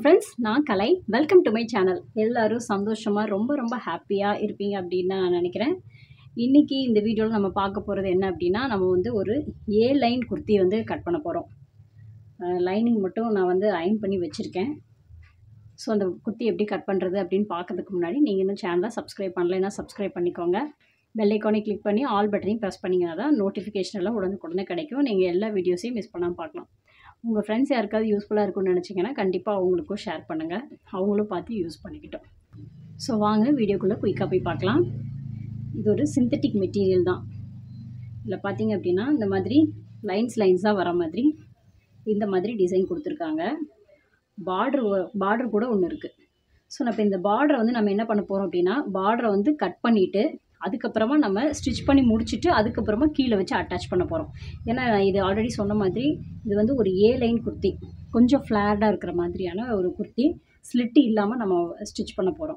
friends நான் Kalai welcome to my channel எல்லாரும் சந்தோஷமாக ரொம்ப ரொம்ப ஹாப்பியாக இருப்பீங்க அப்படின்னு நான் நினைக்கிறேன் இன்றைக்கி இந்த வீடியோவில் நம்ம பார்க்க போகிறது என்ன அப்படின்னா நம்ம வந்து ஒரு ஏ லைன் குர்த்தி வந்து கட் பண்ண போகிறோம் லைனிங் மட்டும் நான் வந்து அயன் பண்ணி வச்சுருக்கேன் ஸோ அந்த குர்த்தி எப்படி கட் பண்ணுறது அப்படின்னு பார்க்கறதுக்கு முன்னாடி நீங்கள் இன்னும் சேனலை சப்ஸ்கிரைப் பண்ணலைன்னா சப்ஸ்கிரைப் பண்ணிக்கோங்க பெல் ஐக்கானை கிளிக் பண்ணி ஆல் பட்டனையும் ப்ரெஸ் பண்ணிங்கன்னா தான் நோட்டிஃபிகேஷன் எல்லாம் உடனுக்குடனே கிடைக்கும் நீங்கள் எல்லா வீடியோஸையும் மிஸ் பண்ணாமல் பார்க்கலாம் உங்கள் ஃப்ரெண்ட்ஸ் யாருக்காவது யூஸ்ஃபுல்லாக இருக்கும்னு நினச்சிங்கன்னா கண்டிப்பாக அவங்களுக்கும் ஷேர் பண்ணுங்கள் அவங்களும் பார்த்து யூஸ் பண்ணிக்கிட்டோம் ஸோ வாங்க வீடியோக்குள்ளே குயிக்காக போய் பார்க்கலாம் இது ஒரு சிந்தட்டிக் மெட்டீரியல் தான் இதில் பார்த்தீங்க அப்படின்னா இந்த மாதிரி லைன்ஸ் லைன்ஸாக வர மாதிரி இந்த மாதிரி டிசைன் கொடுத்துருக்காங்க பார்டர் பார்டர் கூட ஒன்று இருக்குது ஸோ நான் இப்போ இந்த பார்டரை வந்து நம்ம என்ன பண்ண போகிறோம் அப்படின்னா பார்டரை வந்து கட் பண்ணிவிட்டு அதுக்கப்புறமா நம்ம ஸ்டிச் பண்ணி முடிச்சுட்டு அதுக்கப்புறமா கீழே வச்சு அட்டாச் பண்ண போகிறோம் ஏன்னா இது ஆல்ரெடி சொன்ன மாதிரி இது வந்து ஒரு ஏ லைன் குர்த்தி கொஞ்சம் ஃப்ளாட்டாக இருக்கிற மாதிரியான ஒரு குர்த்தி ஸ்லிட்டு இல்லாமல் நம்ம ஸ்டிச் பண்ண போகிறோம்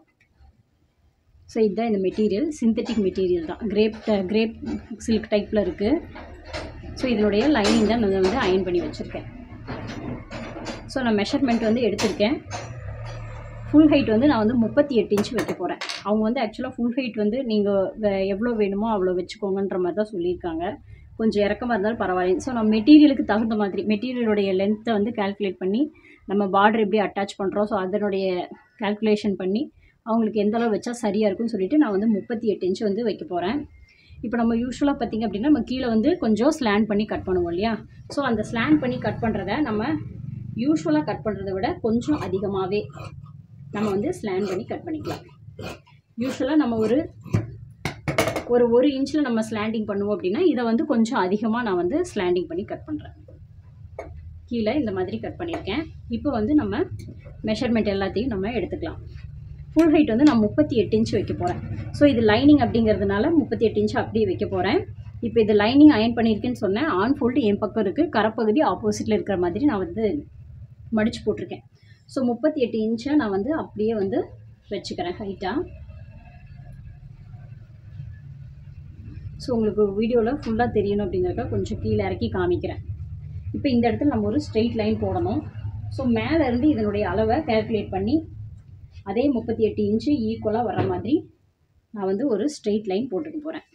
ஸோ இதுதான் இந்த மெட்டீரியல் சிந்தட்டிக் மெட்டீரியல் தான் கிரேப் கிரேப் சில்க் டைப்பில் இருக்குது ஸோ இதனுடைய லைனிங் தான் நான் வந்து அயன் பண்ணி வச்சுருக்கேன் ஸோ நான் மெஷர்மெண்ட் வந்து எடுத்திருக்கேன் ஃபுல் ஹைட் வந்து நான் வந்து முப்பத்தி எட்டு இன்ச் வைக்க போகிறேன் அவங்க வந்து ஆக்சுவலாக ஃபுல் ஹைட் வந்து நீங்கள் எவ்வளோ வேணுமோ அவ்வளோ வச்சுக்கோங்கன்ற மாதிரி தான் சொல்லியிருக்காங்க கொஞ்சம் இறக்கமாக இருந்தாலும் பரவாயில்ல ஸோ நம்ம மெட்டீரியலுக்கு தகுந்த மாதிரி மெட்டீரியலுடைய லென்த்தை வந்து கால்குலேட் பண்ணி நம்ம பார்டர் எப்படி அட்டாச் பண்ணுறோம் ஸோ அதனுடைய கால்குலேஷன் பண்ணி அவங்களுக்கு எந்த அளவு வச்சா சரியாக இருக்கும்னு சொல்லிட்டு நான் வந்து முப்பத்தி எட்டு இன்ச் வந்து வைக்க போகிறேன் இப்போ நம்ம யூஸ்வலாக பார்த்திங்க அப்படின்னா நம்ம கீழே வந்து கொஞ்சம் ஸ்லாண்ட் பண்ணி கட் பண்ணுவோம் இல்லையா ஸோ அந்த ஸ்லாண்ட் பண்ணி கட் பண்ணுறத நம்ம யூஸ்வலாக கட் பண்ணுறத விட கொஞ்சம் அதிகமாகவே நம்ம வந்து ஸ்லாண்ட் பண்ணி கட் பண்ணிக்கலாம் யூஸ்வலாக நம்ம ஒரு ஒரு ஒரு இன்ச்சில் நம்ம ஸ்லாண்டிங் பண்ணுவோம் அப்படின்னா இதை வந்து கொஞ்சம் அதிகமாக நான் வந்து ஸ்லாண்டிங் பண்ணி கட் பண்ணுறேன் கீழே இந்த மாதிரி கட் பண்ணியிருக்கேன் இப்போ வந்து நம்ம மெஷர்மெண்ட் எல்லாத்தையும் நம்ம எடுத்துக்கலாம் ஃபுல் ஹைட் வந்து நான் முப்பத்தி எட்டு இன்ச் வைக்க போகிறேன் ஸோ இது லைனிங் அப்படிங்கிறதுனால முப்பத்தி எட்டு இன்ச் அப்படியே வைக்க போகிறேன் இப்போ இது லைனிங் அயன் பண்ணியிருக்கேன்னு சொன்னேன் ஆன் ஃபோல்டு என் பக்கம் இருக்குது கரப்பகுதி ஆப்போசிட்டில் இருக்கிற மாதிரி நான் வந்து மடித்து போட்டிருக்கேன் ஸோ முப்பத்தி எட்டு இன்ச்சை நான் வந்து அப்படியே வந்து வச்சுக்கிறேன் ஹைட்டாக ஸோ உங்களுக்கு வீடியோவில் ஃபுல்லாக தெரியணும் அப்படிங்கிறத கொஞ்சம் கீழே இறக்கி காமிக்கிறேன் இப்போ இந்த இடத்துல நம்ம ஒரு ஸ்ட்ரெயிட் லைன் போடணும் ஸோ மேலேருந்து இதனுடைய அளவை கேல்குலேட் பண்ணி அதே முப்பத்தி எட்டு இன்ச்சு ஈக்குவலாக வர மாதிரி நான் வந்து ஒரு ஸ்ட்ரெயிட் லைன் போட்டுக்க போகிறேன்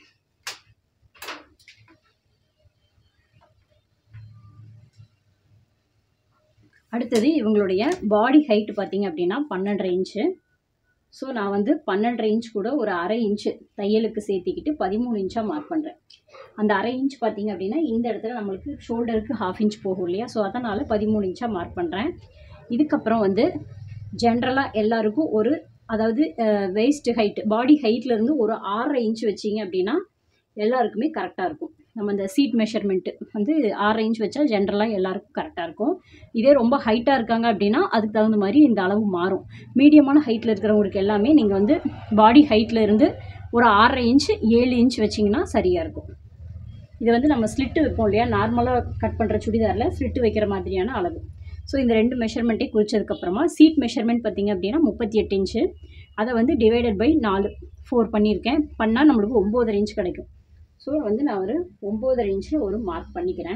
அடுத்தது இவங்களுடைய பாடி ஹைட்டு பார்த்தீங்க அப்படின்னா பன்னெண்டரை இன்ச்சு ஸோ நான் வந்து பன்னெண்டரை இன்ச் கூட ஒரு அரை இன்ச்சு தையலுக்கு சேர்த்திக்கிட்டு பதிமூணு இன்ச்சாக மார்க் பண்ணுறேன் அந்த அரை இன்ச் பார்த்தீங்க அப்படின்னா இந்த இடத்துல நம்மளுக்கு ஷோல்டருக்கு ஹாஃப் இன்ச் போகும் இல்லையா ஸோ அதனால் பதிமூணு இன்ச்சாக மார்க் பண்ணுறேன் இதுக்கப்புறம் வந்து ஜென்ரலாக எல்லாருக்கும் ஒரு அதாவது வெயிஸ்ட் ஹைட் பாடி ஹைட்லேருந்து ஒரு ஆறரை இன்ச் வச்சிங்க அப்படின்னா எல்லாருக்குமே கரெக்டாக இருக்கும் நம்ம இந்த சீட் மெஷர்மெண்ட்டு வந்து ஆறரை இன்ச் வச்சா ஜென்ரலாக எல்லாருக்கும் கரெக்டாக இருக்கும் இதே ரொம்ப ஹைட்டாக இருக்காங்க அப்படின்னா அதுக்கு தகுந்த மாதிரி இந்த அளவு மாறும் மீடியமான ஹைட்டில் இருக்கிறவங்களுக்கு எல்லாமே நீங்கள் வந்து பாடி ஹைட்டில் இருந்து ஒரு ஆறரை இன்ச் ஏழு இன்ச் வச்சிங்கன்னா சரியாக இருக்கும் இது வந்து நம்ம ஸ்லிட்டு வைப்போம் இல்லையா நார்மலாக கட் பண்ணுற சுடிதாரில் ஸ்லிட்டு வைக்கிற மாதிரியான அளவு ஸோ இந்த ரெண்டு மெஷர்மெண்ட்டே குறிச்சதுக்கப்புறமா சீட் மெஷர்மெண்ட் பார்த்திங்க அப்படின்னா முப்பத்தி எட்டு இன்ச்சு அதை வந்து டிவைடட் பை நாலு ஃபோர் பண்ணியிருக்கேன் பண்ணால் நம்மளுக்கு ஒம்போதரை இன்ச் கிடைக்கும் ஸோ வந்து நான் ஒரு ஒம்போதரை இன்ச்சில் ஒரு மார்க் பண்ணிக்கிறேன்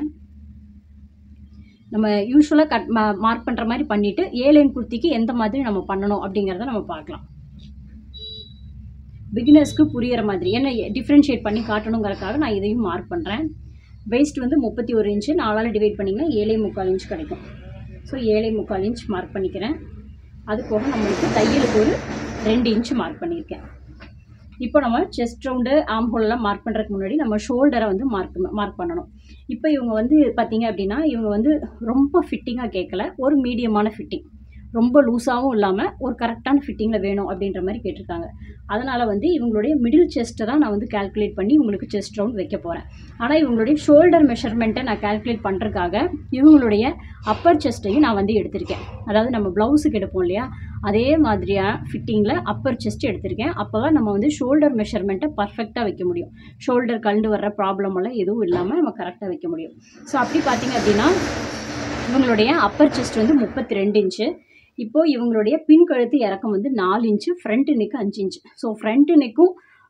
நம்ம யூஸ்வலாக கட் மார்க் பண்ணுற மாதிரி பண்ணிவிட்டு ஏழைன் குர்த்திக்கு எந்த மாதிரி நம்ம பண்ணணும் அப்படிங்கிறத நம்ம பார்க்கலாம் பிகினர்ஸ்க்கு புரியிற மாதிரி ஏன்னா டிஃப்ரென்ஷியேட் பண்ணி காட்டணுங்கிறதுக்காக நான் இதையும் மார்க் பண்ணுறேன் வெயிஸ்ட் வந்து முப்பத்தி ஒரு இன்ச்சு நாலால் டிவைட் பண்ணிங்கன்னா ஏழை முக்கால் இன்ச் கிடைக்கும் ஸோ ஏழை முக்கால் இன்ச் மார்க் பண்ணிக்கிறேன் அது போக நம்மளுக்கு தையலுக்கு ஒரு ரெண்டு இன்ச் மார்க் பண்ணியிருக்கேன் இப்போ நம்ம செஸ்ட் ரவுண்டு ஆம் ஹோலெலாம் மார்க் பண்ணுறதுக்கு முன்னாடி நம்ம ஷோல்டரை வந்து மார்க் மார்க் பண்ணணும் இப்போ இவங்க வந்து பார்த்தீங்க அப்படின்னா இவங்க வந்து ரொம்ப ஃபிட்டிங்காக கேட்கல ஒரு மீடியமான ஃபிட்டிங் ரொம்ப லூஸாகவும் இல்லாமல் ஒரு கரெக்டான ஃபிட்டிங்கில் வேணும் அப்படின்ற மாதிரி கேட்டிருக்காங்க அதனால் வந்து இவங்களுடைய மிடில் செஸ்ட்டை தான் நான் வந்து கால்குலேட் பண்ணி இவங்களுக்கு செஸ்ட் ரவுண்ட் வைக்க போகிறேன் ஆனால் இவங்களுடைய ஷோல்டர் மெஷர்மெண்ட்டை நான் கால்குலேட் பண்ணுறதுக்காக இவங்களுடைய அப்பர் செஸ்ட்டையும் நான் வந்து எடுத்திருக்கேன் அதாவது நம்ம ப்ளவுஸுக்கு எடுப்போம் இல்லையா அதே மாதிரியாக ஃபிட்டிங்கில் அப்பர் செஸ்ட் எடுத்திருக்கேன் அப்போ தான் நம்ம வந்து ஷோல்டர் மெஷர்மெண்ட்டை பர்ஃபெக்டாக வைக்க முடியும் ஷோல்டர் கலந்து வர்ற ப்ராப்ளம் எல்லாம் எதுவும் இல்லாமல் நம்ம கரெக்டாக வைக்க முடியும் ஸோ அப்படி பார்த்தீங்க அப்படின்னா இவங்களுடைய அப்பர் செஸ்ட் வந்து முப்பத்தி ரெண்டு இன்ச்சு இப்போது இவங்களுடைய பின் கழுத்து இறக்கம் வந்து நாலு இன்ச்சு ஃப்ரண்ட் நெக்கு அஞ்சு இன்ச்சு ஸோ ஃப்ரண்ட் நெக்கும்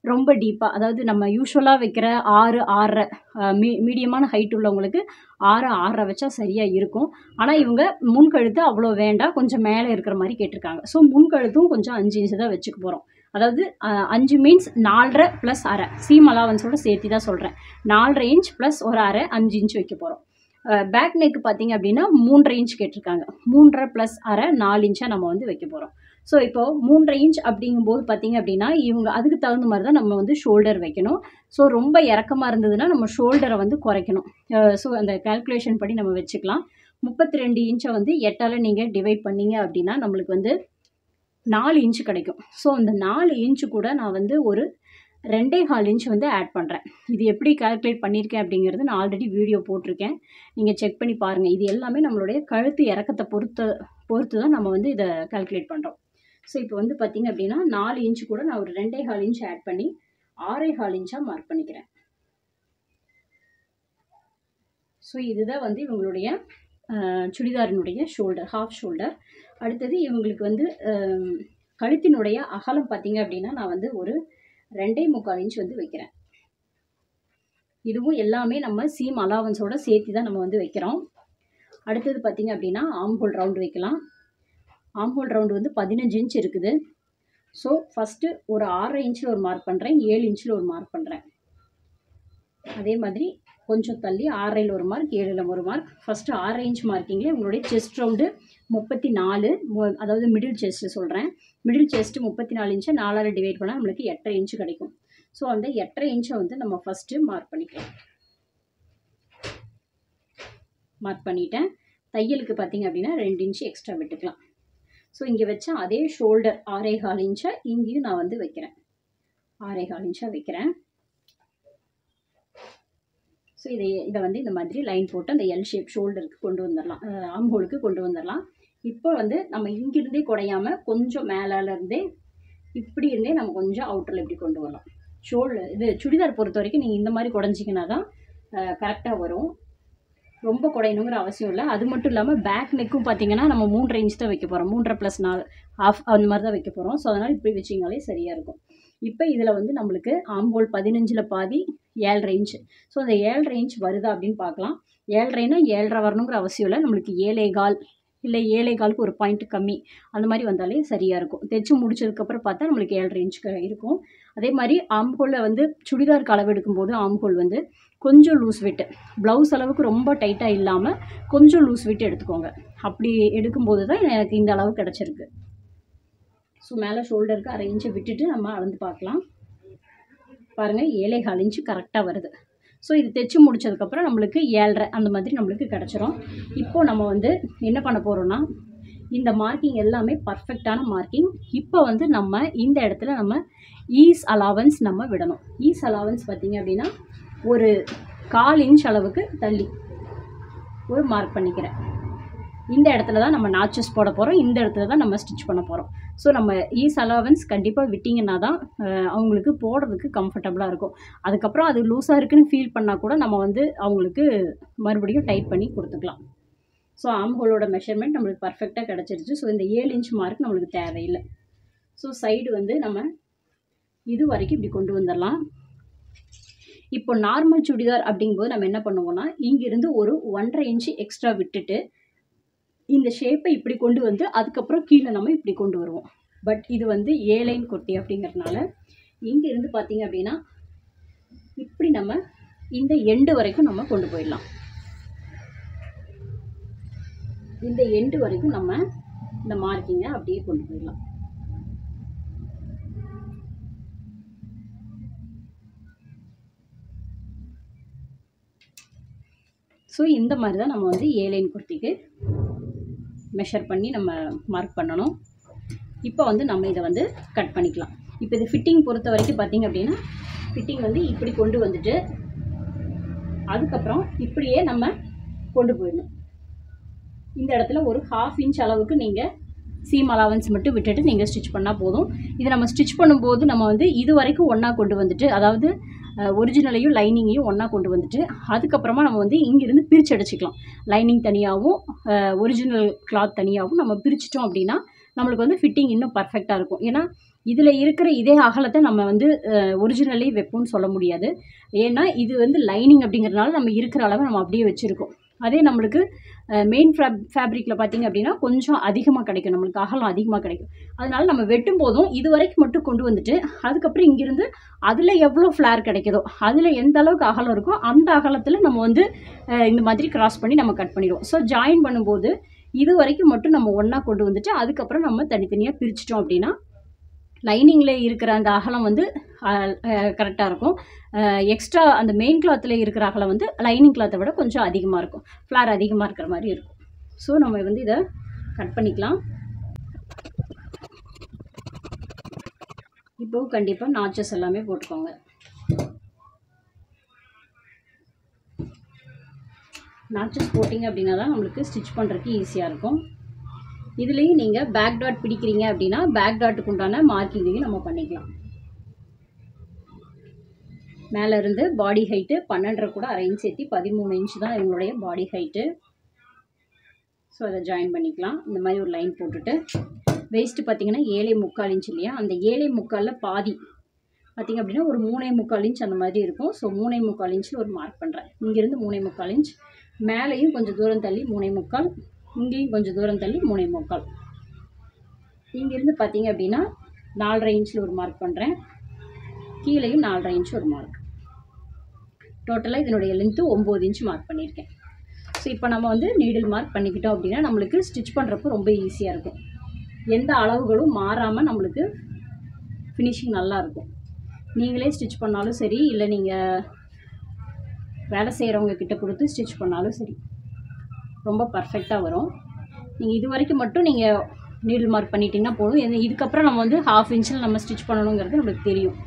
ரொம்ப டீப்பாக அதாவது நம்ம யூஸ்வலாக வைக்கிற ஆறு ஆறரை மீ மீடியமான ஹைட் உள்ளவங்களுக்கு ஆறு ஆறரை வச்சா சரியாக இருக்கும் ஆனால் இவங்க முன்கழுத்து அவ்வளோ வேண்டாம் கொஞ்சம் மேலே இருக்கிற மாதிரி கேட்டிருக்காங்க ஸோ முன்கழுத்தும் கொஞ்சம் அஞ்சு இன்ச்சு தான் வச்சுக்க போகிறோம் அதாவது அஹ், அஞ்சு மீன்ஸ் நாலரை ப்ளஸ் அரை சீம் அலாவன்ஸோட சேர்த்து தான் சொல்கிறேன் நாலரை இன்ச் ப்ளஸ் ஒரு அரை அஞ்சு இன்ச் வைக்க போகிறோம் பேக் நெக் பார்த்தீங்க அப்படின்னா மூன்றரை இன்ச் கேட்டிருக்காங்க மூன்றரை ப்ளஸ் அரை நாலு இன்ச்சாக நம்ம வந்து வைக்க போகிறோம் ஸோ இப்போ மூன்றரை இன்ச் அப்படிங்கும்போது பார்த்தீங்க அப்படின்னா இவங்க அதுக்கு தகுந்த மாதிரி தான் நம்ம வந்து ஷோல்டர் வைக்கணும் ஸோ ரொம்ப இறக்கமாக இருந்ததுன்னா நம்ம ஷோல்டரை வந்து குறைக்கணும் ஸோ அந்த கால்குலேஷன் படி நம்ம வச்சுக்கலாம் முப்பத்தி ரெண்டு இன்ச்சை வந்து எட்டால் நீங்கள் டிவைட் பண்ணீங்க அப்படின்னா நம்மளுக்கு வந்து நாலு இன்ச்சு கிடைக்கும் ஸோ அந்த நாலு இன்ச்சு கூட நான் வந்து ஒரு ரெண்டே கால் இன்ச் வந்து ஆட் பண்ணுறேன் இது எப்படி கால்குலேட் பண்ணியிருக்கேன் அப்படிங்கிறது நான் ஆல்ரெடி வீடியோ போட்டிருக்கேன் நீங்கள் செக் பண்ணி பாருங்கள் இது எல்லாமே நம்மளுடைய கழுத்து இறக்கத்தை பொறுத்த பொறுத்து தான் நம்ம வந்து இதை கால்குலேட் பண்ணுறோம் ஸோ இப்போ வந்து பார்த்தீங்க அப்படின்னா நாலு இன்ச்சு கூட நான் ஒரு ரெண்டே கால் இன்ச் ஆட் பண்ணி ஆறே கால் இன்ச்சாக மார்க் பண்ணிக்கிறேன் ஸோ இதுதான் வந்து இவங்களுடைய அஹ், சுடிதாரினுடைய ஷோல்டர் ஹாஃப் ஷோல்டர் அடுத்தது இவங்களுக்கு வந்து அஹ், கழுத்தினுடைய அகலம் பார்த்தீங்க அப்படின்னா நான் வந்து ஒரு ரெண்டே முக்கால் இன்ச் வந்து வைக்கிறேன் இதுவும் எல்லாமே நம்ம சீம் அலாவன்ஸோட சேர்த்து தான் நம்ம வந்து வைக்கிறோம் அடுத்தது பார்த்தீங்க அப்படின்னா ஆம்ஹோல் ரவுண்டு வைக்கலாம் ஆம்ஹோல் ரவுண்டு வந்து பதினஞ்சு இன்ச் இருக்குது ஸோ ஃபஸ்ட்டு ஒரு ஆறரை இன்ச்சில் ஒரு மார்க் பண்ணுறேன் ஏழு இன்ச்சில் ஒரு மார்க் பண்ணுறேன் அதே மாதிரி கொஞ்சம் தள்ளி ஆறரையில் ஒரு மார்க் ஏழில் ஒரு மார்க் ஃபஸ்ட்டு ஆறரை இன்ச் மார்க்கிங்கில் உங்களுடைய செஸ்ட் ரவுண்டு முப்பத்தி நாலு மு- அதாவது மிடில் செஸ்ட்டு சொல்கிறேன் மிடில் செஸ்ட்டு முப்பத்தி நாலு இன்ச்சை நாலால் டிவைட் பண்ணால் நம்மளுக்கு எட்டரை இன்ச்சு கிடைக்கும் ஸோ அந்த எட்டரை இன்ச்சை வந்து நம்ம ஃபஸ்ட்டு மார்க் பண்ணிக்கலாம் மார்க் பண்ணிட்டேன் தையலுக்கு பார்த்தீங்க அப்படின்னா ரெண்டு இன்ச்சு எக்ஸ்ட்ரா விட்டுக்கலாம் ஸோ இங்கே வச்ச அதே ஷோல்டர் ஆறே கால் இன்ச்சை இங்கேயும் நான் வந்து வைக்கிறேன் ஆறே கால் இன்ச்சாக வைக்கிறேன் ஸோ இதை இதை வந்து இந்த மாதிரி லைன் போட்டு அந்த எல் ஷேப் ஷோல்டருக்கு கொண்டு வந்துடலாம் ஆம்ஹோலுக்கு கொண்டு வந்துடலாம் இப்போ வந்து நம்ம இங்கிருந்தே குறையாமல் கொஞ்சம் மேலால இருந்தே இப்படி இருந்தே நம்ம கொஞ்சம் அவுட்டரில் இப்படி கொண்டு வரலாம் ஷோல்டர் இது சுடிதார் பொறுத்த வரைக்கும் நீங்கள் இந்த மாதிரி குடஞ்சிங்கன்னா தான் கரெக்டாக வரும் ரொம்ப குறையணுங்கிற அவசியம் இல்லை அது மட்டும் இல்லாமல் பேக் நெக்கும் பார்த்தீங்கன்னா நம்ம மூன்றரை இன்ச் தான் வைக்க போகிறோம் மூன்றரை ப்ளஸ் நாலு ஆஃப் அந்த மாதிரி தான் வைக்க போகிறோம் ஸோ அதனால் இப்படி வச்சிங்கனாலே சரியாக இருக்கும் இப்போ இதில் வந்து நம்மளுக்கு ஆம்போல் பதினஞ்சில் பாதி ஏழரை இன்ச் ஸோ அந்த ஏழரை இன்ச் வருதா அப்படின்னு பார்க்கலாம் ஏழரைனா ஏழரை வரணுங்கிற அவசியம் இல்லை நம்மளுக்கு ஏழே கால் இல்லை ஏழே காலுக்கு ஒரு பாயிண்ட் கம்மி அந்த மாதிரி வந்தாலே சரியாக இருக்கும் தைச்சு முடிச்சதுக்கப்புறம் பார்த்தா நம்மளுக்கு ஏழரை இன்ச்சுக்கு இருக்கும் அதே மாதிரி ஆம்ஹோலில் வந்து சுடிதாருக்கு அளவு எடுக்கும்போது ஆம்ஹோல் வந்து கொஞ்சம் லூஸ் விட்டு ப்ளவுஸ் அளவுக்கு ரொம்ப டைட்டாக இல்லாமல் கொஞ்சம் லூஸ் விட்டு எடுத்துக்கோங்க அப்படி எடுக்கும்போது தான் எனக்கு இந்த அளவு கிடச்சிருக்கு ஸோ மேலே ஷோல்டருக்கு அரை இன்ச்சை விட்டுட்டு நம்ம அளந்து பார்க்கலாம் பாருங்கள் ஏழை கால் இன்ச்சு கரெக்டாக வருது ஸோ இது தைச்சு முடிச்சதுக்கப்புறம் நம்மளுக்கு ஏழரை அந்த மாதிரி நம்மளுக்கு கிடச்சிரும் இப்போ நம்ம வந்து என்ன பண்ண போகிறோம்னா இந்த மார்க்கிங் எல்லாமே பர்ஃபெக்டான மார்க்கிங் இப்போ வந்து நம்ம இந்த இடத்துல நம்ம ஈஸ் அலாவன்ஸ் நம்ம விடணும் ஈஸ் அலாவன்ஸ் பார்த்தீங்க அப்படின்னா ஒரு கால் இன்ச் அளவுக்கு தள்ளி ஒரு மார்க் பண்ணிக்கிறேன் இந்த இடத்துல தான் நம்ம நாச்சஸ் போட போகிறோம் இந்த இடத்துல தான் நம்ம ஸ்டிச் பண்ண போகிறோம் ஸோ நம்ம ஈஸ் அலவன்ஸ் கண்டிப்பாக விட்டிங்கன்னா தான் அஹ், அவங்களுக்கு போடுறதுக்கு கம்ஃபர்டபுளாக இருக்கும் அதுக்கப்புறம் அது லூஸாக இருக்குன்னு ஃபீல் பண்ணால் கூட நம்ம வந்து அவங்களுக்கு மறுபடியும் டைட் பண்ணி கொடுத்துக்கலாம் ஸோ ஆம்ஹோலோட மெஷர்மெண்ட் நம்மளுக்கு பர்ஃபெக்டாக கிடச்சிருச்சு ஸோ இந்த ஏழு இன்ச் மார்க் நம்மளுக்கு தேவையில்லை ஸோ சைடு வந்து நம்ம இது வரைக்கும் இப்படி கொண்டு வந்துடலாம் இப்போ நார்மல் சுடிதார் அப்படிங்கும்போது நம்ம என்ன பண்ணுவோம்னா இங்கிருந்து ஒரு ஒன்றரை இன்ச்சு எக்ஸ்ட்ரா விட்டுட்டு இந்த ஷேப்பை இப்படி கொண்டு வந்து அதுக்கப்புறம் கீழே நம்ம இப்படி கொண்டு வருவோம் பட் இது வந்து ஏலைன் கொட்டி அப்படிங்கிறதுனால இங்கே இருந்து பார்த்தீங்க அப்படின்னா இப்படி நம்ம இந்த எண்டு வரைக்கும் நம்ம கொண்டு போயிடலாம் இந்த எண்டு வரைக்கும் நம்ம இந்த மார்க்கிங்கை அப்படியே கொண்டு போயிடலாம் ஸோ இந்த மாதிரி தான் நம்ம வந்து ஏலைன் குர்த்திக்கு மெஷர் பண்ணி நம்ம மார்க் பண்ணணும் இப்போ வந்து நம்ம இதை வந்து கட் பண்ணிக்கலாம் இப்போ இது ஃபிட்டிங் பொறுத்த வரைக்கும் பார்த்தீங்க அப்படின்னா ஃபிட்டிங் வந்து இப்படி கொண்டு வந்துட்டு அதுக்கப்புறம் இப்படியே நம்ம கொண்டு போயிடணும் இந்த இடத்துல ஒரு ஹாஃப் இன்ச் அளவுக்கு நீங்கள் சீம் அலவன்ஸ் மட்டும் விட்டுட்டு நீங்கள் ஸ்டிச் பண்ணால் போதும் இது நம்ம ஸ்டிச் பண்ணும்போது நம்ம வந்து இது வரைக்கும் ஒன்றா கொண்டு வந்துட்டு அதாவது ஒரிஜினலையும் லைனிங்கையும் ஒன்றா கொண்டு வந்துட்டு அதுக்கப்புறமா நம்ம வந்து இங்கிருந்து பிரித்து அடிச்சுக்கலாம் லைனிங் தனியாகவும் ஒரிஜினல் கிளாத் தனியாகவும் நம்ம பிரிச்சிட்டோம் அப்படின்னா நம்மளுக்கு வந்து ஃபிட்டிங் இன்னும் பர்ஃபெக்டாக இருக்கும் ஏன்னா இதில் இருக்கிற இதே அகலத்தை நம்ம வந்து ஒரிஜினலி வைப்போம்னு சொல்ல முடியாது ஏன்னா இது வந்து லைனிங் அப்படிங்கிறதுனால நம்ம இருக்கிற அளவை நம்ம அப்படியே வச்சுருக்கோம் அதே நம்மளுக்கு மெயின் ஃபேப் ஃபேப்ரிக்கில் பார்த்தீங்க அப்படின்னா கொஞ்சம் அதிகமாக கிடைக்கும் நம்மளுக்கு அகலம் அதிகமாக கிடைக்கும் அதனால நம்ம வெட்டும் போதும் இது வரைக்கும் மட்டும் கொண்டு வந்துட்டு அதுக்கப்புறம் இங்கிருந்து அதில் எவ்வளோ ஃப்ளேர் கிடைக்குதோ அதில் எந்த அளவுக்கு அகலம் இருக்கோ அந்த அகலத்தில் நம்ம வந்து அஹ், இந்த மாதிரி கிராஸ் பண்ணி நம்ம கட் பண்ணிடுவோம் ஸோ ஜாயின் பண்ணும்போது இது வரைக்கும் மட்டும் நம்ம ஒன்றா கொண்டு வந்துட்டு அதுக்கப்புறம் நம்ம தனித்தனியாக பிரிச்சிட்டோம் அப்படின்னா லைனிங்கில் இருக்கிற அந்த அகலம் வந்து கரெக்டாக இருக்கும் எக்ஸ்ட்ரா அந்த மெயின் கிளாத்தில் இருக்கிற அகலம் வந்து லைனிங் கிளாத்தை விட கொஞ்சம் அதிகமாக இருக்கும் ஃப்ளார் அதிகமாக இருக்கிற மாதிரி இருக்கும் ஸோ நம்ம வந்து இதை கட் பண்ணிக்கலாம் இப்போ கண்டிப்பாக நாச்சஸ் எல்லாமே போட்டுக்கோங்க நாச்சஸ் போட்டிங்க அப்படின்னா தான் நம்மளுக்கு ஸ்டிச் பண்ணுறதுக்கு ஈஸியாக இருக்கும் இதுலேயும் நீங்கள் பேக் டாட் பிடிக்கிறீங்க அப்படின்னா பேக் டாட்டுக்கு உண்டான மார்க்கிங்கையும் நம்ம பண்ணிக்கலாம் மேலே இருந்து பாடி ஹைட்டு பன்னெண்டரை கூட அரை இன்ச் சேர்த்தி பதிமூணு இன்ச் தான் இவங்களுடைய பாடி ஹைட்டு ஸோ அதை ஜாயின் பண்ணிக்கலாம் இந்த மாதிரி ஒரு லைன் போட்டுட்டு வேஸ்ட்டு பார்த்தீங்கன்னா ஏழை முக்கால் இன்ச் இல்லையா அந்த ஏழை முக்காலில் பாதி பார்த்தீங்க அப்படின்னா ஒரு மூணே முக்கால் இன்ச் அந்த மாதிரி இருக்கும் ஸோ மூணே முக்கால் இன்ச்சில் ஒரு மார்க் பண்ணுறேன் இங்கேருந்து மூணே முக்கால் இன்ச் மேலேயும் கொஞ்சம் தூரம் தள்ளி மூணே முக்கால் இங்கேயும் கொஞ்சம் தூரம் தள்ளி மூணே முக்கால் இங்கேருந்து பார்த்தீங்க அப்படின்னா நாலரை இன்ச்சில் ஒரு மார்க் பண்ணுறேன் கீழேயும் நாலரை இன்ச் ஒரு மார்க் டோட்டலாக இதனுடைய லென்த்து ஒம்பது இன்ச் மார்க் பண்ணியிருக்கேன் ஸோ இப்போ நம்ம வந்து நீடில் மார்க் பண்ணிக்கிட்டோம் அப்படின்னா நம்மளுக்கு ஸ்டிச் பண்ணுறப்போ ரொம்ப ஈஸியாக இருக்கும் எந்த அளவுகளும் மாறாமல் நம்மளுக்கு ஃபினிஷிங் நல்லா இருக்கும் நீங்களே ஸ்டிச் பண்ணாலும் சரி இல்லை நீங்கள் வேலை செய்கிறவங்க கிட்ட கொடுத்து ஸ்டிச் பண்ணாலும் சரி ரொம்ப பர்ஃபெக்டாக வரும் நீங்கள் இது வரைக்கும் மட்டும் நீங்கள் நீடில் மார்க் பண்ணிட்டீங்கன்னா போதும் எது- இதுக்கப்புறம் நம்ம வந்து ஹாஃப் இன்ச்சில் நம்ம ஸ்டிச் பண்ணணுங்கிறது நம்மளுக்கு தெரியும்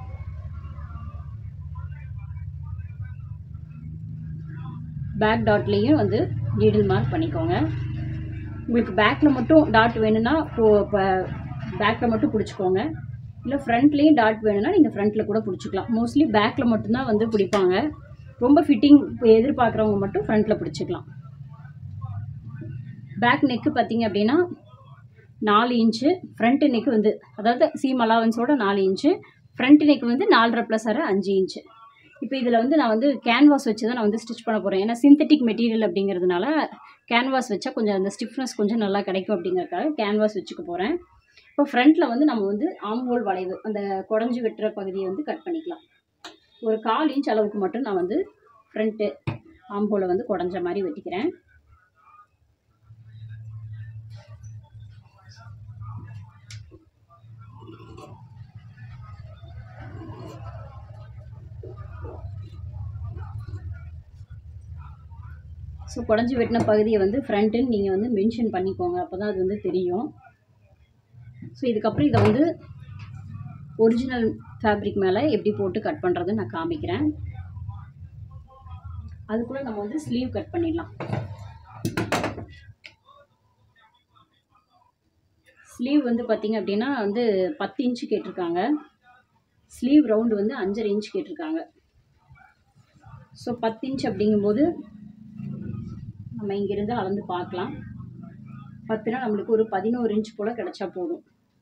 பேக் டாட்லேயும் வந்து நீடில் மார்க் பண்ணிக்கோங்க உங்களுக்கு பேக்கில் மட்டும் டாட் வேணும்னா இப்போ இப்போ பேக்கில் மட்டும் பிடிச்சிக்கோங்க இல்லை ஃப்ரண்ட்லேயும் டாட் வேணும்னா நீங்கள் ஃப்ரண்ட்டில் கூட பிடிச்சிக்கலாம் மோஸ்ட்லி பேக்கில் மட்டும்தான் வந்து பிடிப்பாங்க ரொம்ப ஃபிட்டிங் எதிர்பார்க்குறவங்க மட்டும் ஃப்ரண்ட்டில் பிடிச்சிக்கலாம் பேக் நெக்கு பார்த்தீங்க அப்படின்னா நாலு இன்ச்சு ஃப்ரண்ட் நெக்கு வந்து அதாவது சீம் அலவன்ஸோட நாலு இன்ச்சு ஃப்ரண்ட் நெக் வந்து நாலரை ப்ளஸ் அரை அஞ்சு இன்ச்சு இப்போ இதில் வந்து நான் வந்து கேன்வாஸ் வச்சு தான் நான் வந்து ஸ்டிச் பண்ண போகிறேன் ஏன்னா சிந்தட்டிக் மெட்டீரியல் அப்படிங்கிறதுனால கேன்வாஸ் வச்சா கொஞ்சம் அந்த ஸ்டிஃப்னஸ் கொஞ்சம் நல்லா கிடைக்கும் அப்படிங்கறதுக்காக கேன்வாஸ் வச்சுக்க போகிறேன் இப்போ ஃப்ரண்ட்டில் வந்து நம்ம வந்து ஆம்ஹோல் வளைவு அந்த குடஞ்சி வெட்டுற பகுதியை வந்து கட் பண்ணிக்கலாம் ஒரு கால் இன்ச் அளவுக்கு மட்டும் நான் வந்து ஃப்ரண்ட்டு ஆம்ஹோலை வந்து குடஞ்ச மாதிரி வெட்டிக்கிறேன் ஸோ குடஞ்சி வெட்டின பகுதியை வந்து ஃப்ரண்ட்டுன்னு நீங்கள் வந்து மென்ஷன் பண்ணிக்கோங்க அப்போ தான் அது வந்து தெரியும் ஸோ இதுக்கப்புறம் இதை வந்து ஒரிஜினல் ஃபேப்ரிக் மேலே எப்படி போட்டு கட் பண்ணுறதுன்னு நான் காமிக்கிறேன் அதுக்குள்ளே நம்ம வந்து ஸ்லீவ் கட் பண்ணிடலாம் ஸ்லீவ் வந்து பார்த்தீங்க அப்படின்னா வந்து பத்து இன்ச்சு கேட்டிருக்காங்க ஸ்லீவ் ரவுண்டு வந்து அஞ்சரை இன்ச் கேட்டிருக்காங்க ஸோ பத்து இன்ச் அப்படிங்கும்போது நம்ம இங்கிருந்து அளந்து பார்க்கலாம் பத்துனா நம்மளுக்கு ஒரு பதினோரு இன்ச் போல் கிடச்சா போதும்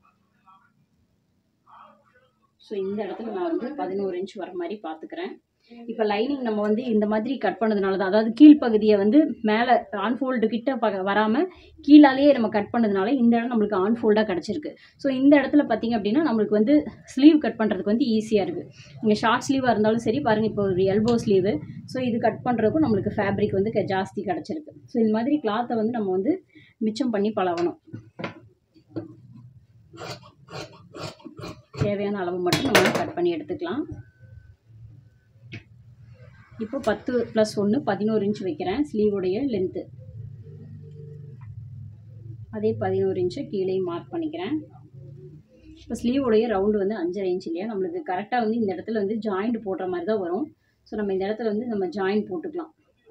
ஸோ இந்த இடத்துல நான் வந்து பதினோரு இன்ச் வர மாதிரி பார்த்துக்கிறேன் இப்போ லைனிங் நம்ம வந்து இந்த மாதிரி கட் பண்ணதுனால தான் அதாவது கீழ்ப்பகுதியை வந்து மேலே ஆன்ஃபோல்டு கிட்ட ப வராமல் கீழாலேயே நம்ம கட் பண்ணதுனால இந்த இடம் நம்மளுக்கு ஆன்ஃபோல்டாக கிடச்சிருக்கு ஸோ இந்த இடத்துல பார்த்தீங்க அப்படின்னா நம்மளுக்கு வந்து ஸ்லீவ் கட் பண்ணுறதுக்கு வந்து ஈஸியாக இருக்குது இங்கே ஷார்ட் ஸ்லீவாக இருந்தாலும் சரி பாருங்கள் இப்போ ஒரு எல்போ ஸ்லீவு ஸோ இது கட் பண்ணுறதுக்கும் நம்மளுக்கு ஃபேப்ரிக் வந்து க- ஜாஸ்தி கிடச்சிருக்கு ஸோ இந்த மாதிரி கிளாத்தை வந்து நம்ம வந்து மிச்சம் பண்ணி பழகணும் தேவையான அளவு மட்டும் நம்ம கட் பண்ணி எடுத்துக்கலாம் இப்போ பத்து ப்ளஸ் ஒன்று பதினோரு இன்ச் வைக்கிறேன் ஸ்லீவுடைய லென்த்து அதே பதினோரு இன்ச்சை கீழே மார்க் பண்ணிக்கிறேன் இப்போ ஸ்லீவுடைய ரவுண்டு வந்து அஞ்சரை இன்ச் இல்லையா நம்மளுக்கு கரெக்டாக வந்து இந்த இடத்துல வந்து ஜாயிண்ட் போடுற மாதிரி தான் வரும் ஸோ நம்ம இந்த இடத்துல வந்து நம்ம ஜாயின் போட்டுக்கலாம்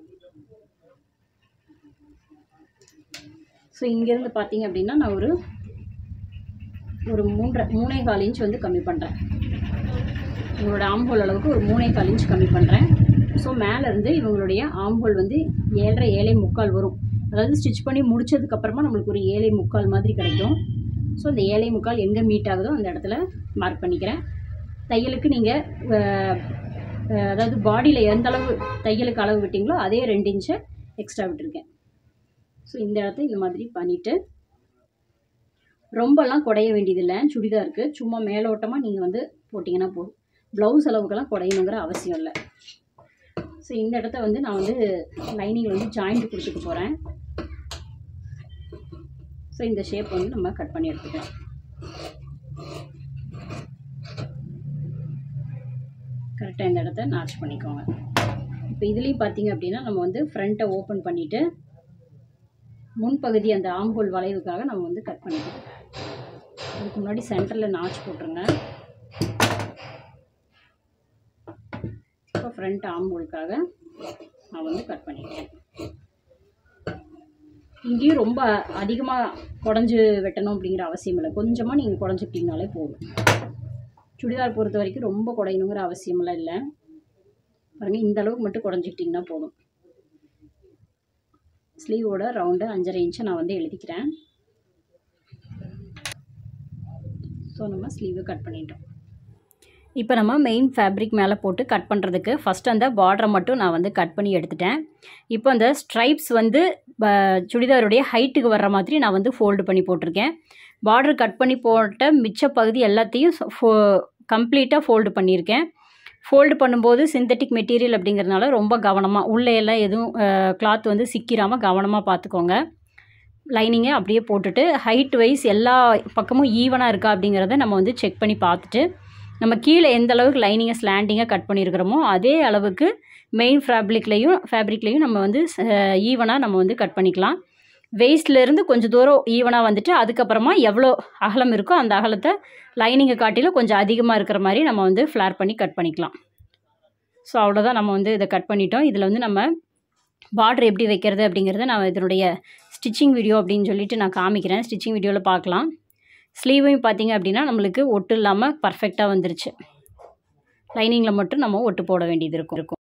ஸோ இங்கேருந்து பார்த்தீங்க அப்படின்னா நான் ஒரு ஒரு மூன்றரை மூணே கால் இன்ச் வந்து கம்மி பண்ணுறேன் இவங்களோட ஆம்போல் அளவுக்கு ஒரு மூணே கால் இன்ச் கம்மி பண்ணுறேன் ஸோ மேலேருந்து இவங்களுடைய ஆம்போல் வந்து ஏழரை ஏழை முக்கால் வரும் அதாவது ஸ்டிச் பண்ணி முடிச்சதுக்கப்புறமா நம்மளுக்கு ஒரு ஏழை முக்கால் மாதிரி கிடைக்கும் ஸோ இந்த ஏழை முக்கால் எங்கே மீட் ஆகுதோ அந்த இடத்துல மார்க் பண்ணிக்கிறேன் தையலுக்கு நீங்கள் அதாவது பாடியில் எந்த அளவு தையலுக்கு அளவு விட்டிங்களோ அதே ரெண்டு இன்ச்சை எக்ஸ்ட்ரா விட்டுருக்கேன் ஸோ இந்த இடத்த இந்த மாதிரி பண்ணிவிட்டு ரொம்பலாம் குடைய வேண்டியதில்லை சுடிதாருக்கு சும்மா மேலோட்டமாக நீங்கள் வந்து போட்டிங்கன்னா போதும் ப்ளவுஸ் அளவுக்கெல்லாம் குடையணுங்கிற அவசியம் இல்லை ஸோ இந்த இடத்த வந்து நான் வந்து லைனிங்கில் வந்து ஜாயிண்ட் கொடுத்துக்க போகிறேன் ஸோ இந்த ஷேப் வந்து நம்ம கட் பண்ணி எடுத்துக்கலாம் கரெக்டாக இந்த இடத்த நாச் பண்ணிக்கோங்க இப்போ இதுலேயும் பார்த்தீங்க அப்படின்னா நம்ம வந்து ஃப்ரண்ட்டை ஓப்பன் பண்ணிவிட்டு முன்பகுதி அந்த ஆம்போல் வளைவுக்காக நம்ம வந்து கட் பண்ணிக்கலாம் அதுக்கு முன்னாடி சென்டரில் நாச் போட்டுருங்க இப்போ ஃப்ரண்ட் ஆம்போலுக்காக நான் வந்து கட் பண்ணிட்டேன் இங்கேயும் ரொம்ப அதிகமாக குடஞ்சி வெட்டணும் அப்படிங்கிற அவசியம் இல்லை கொஞ்சமாக நீங்கள் குடஞ்சிக்கிட்டீங்கனாலே போதும் சுடிதார் பொறுத்த வரைக்கும் ரொம்ப குடையணுங்கிற அவசியமெல்லாம் இல்லை பாருங்கள் இந்த அளவுக்கு மட்டும் குடஞ்சிக்கிட்டிங்கன்னா போதும் ஸ்லீவோட ரவுண்டு அஞ்சரை இன்ச்சை நான் வந்து எழுதிக்கிறேன் ஸோ நம்ம ஸ்லீவை கட் பண்ணிட்டோம் இப்போ நம்ம மெயின் ஃபேப்ரிக் மேலே போட்டு கட் பண்ணுறதுக்கு ஃபஸ்ட் அந்த பார்டரை மட்டும் நான் வந்து கட் பண்ணி எடுத்துட்டேன் இப்போ அந்த ஸ்ட்ரைப்ஸ் வந்து சுடிதாருடைய ஹைட்டுக்கு வர்ற மாதிரி நான் வந்து ஃபோல்டு பண்ணி போட்டிருக்கேன் பார்டர் கட் பண்ணி போட்ட மிச்ச பகுதி எல்லாத்தையும் ஃபோ கம்ப்ளீட்டாக ஃபோல்டு பண்ணியிருக்கேன் ஃபோல்டு பண்ணும்போது சிந்தட்டிக் மெட்டீரியல் அப்படிங்கிறதுனால ரொம்ப கவனமாக உள்ளே எல்லாம் எதுவும் கிளாத் வந்து சிக்கிராமல் கவனமாக பார்த்துக்கோங்க லைனிங்கை அப்படியே போட்டுட்டு ஹைட் வைஸ் எல்லா பக்கமும் ஈவனாக இருக்கா அப்படிங்கிறத நம்ம வந்து செக் பண்ணி பார்த்துட்டு நம்ம கீழே எந்த அளவுக்கு லைனிங்கை ஸ்லாண்டிங்காக கட் பண்ணியிருக்கிறோமோ அதே அளவுக்கு மெயின் ஃபேப்ரிக்லேயும் ஃபேப்ரிக்லேயும் நம்ம வந்து ஈவனாக நம்ம வந்து கட் பண்ணிக்கலாம் வெயிஸ்ட்லேருந்து கொஞ்சம் தூரம் ஈவனாக வந்துட்டு அதுக்கப்புறமா எவ்வளோ அகலம் இருக்கோ அந்த அகலத்தை லைனிங்கை காட்டிலும் கொஞ்சம் அதிகமாக இருக்கிற மாதிரி நம்ம வந்து ஃப்ளார் பண்ணி கட் பண்ணிக்கலாம் ஸோ அவ்வளோதான் நம்ம வந்து இதை கட் பண்ணிட்டோம் இதில் வந்து நம்ம பார்டர் எப்படி வைக்கிறது அப்படிங்கிறத நான் இதனுடைய ஸ்டிச்சிங் வீடியோ அப்படின்னு சொல்லிட்டு நான் காமிக்கிறேன் ஸ்டிச்சிங் வீடியோவில் பார்க்கலாம் ஸ்லீவையும் பார்த்தீங்க அப்படின்னா நம்மளுக்கு ஒட்டு இல்லாமல் பர்ஃபெக்டாக வந்துருச்சு லைனிங்கில் மட்டும் நம்ம ஒட்டு போட வேண்டியது இருக்கும் இருக்கும்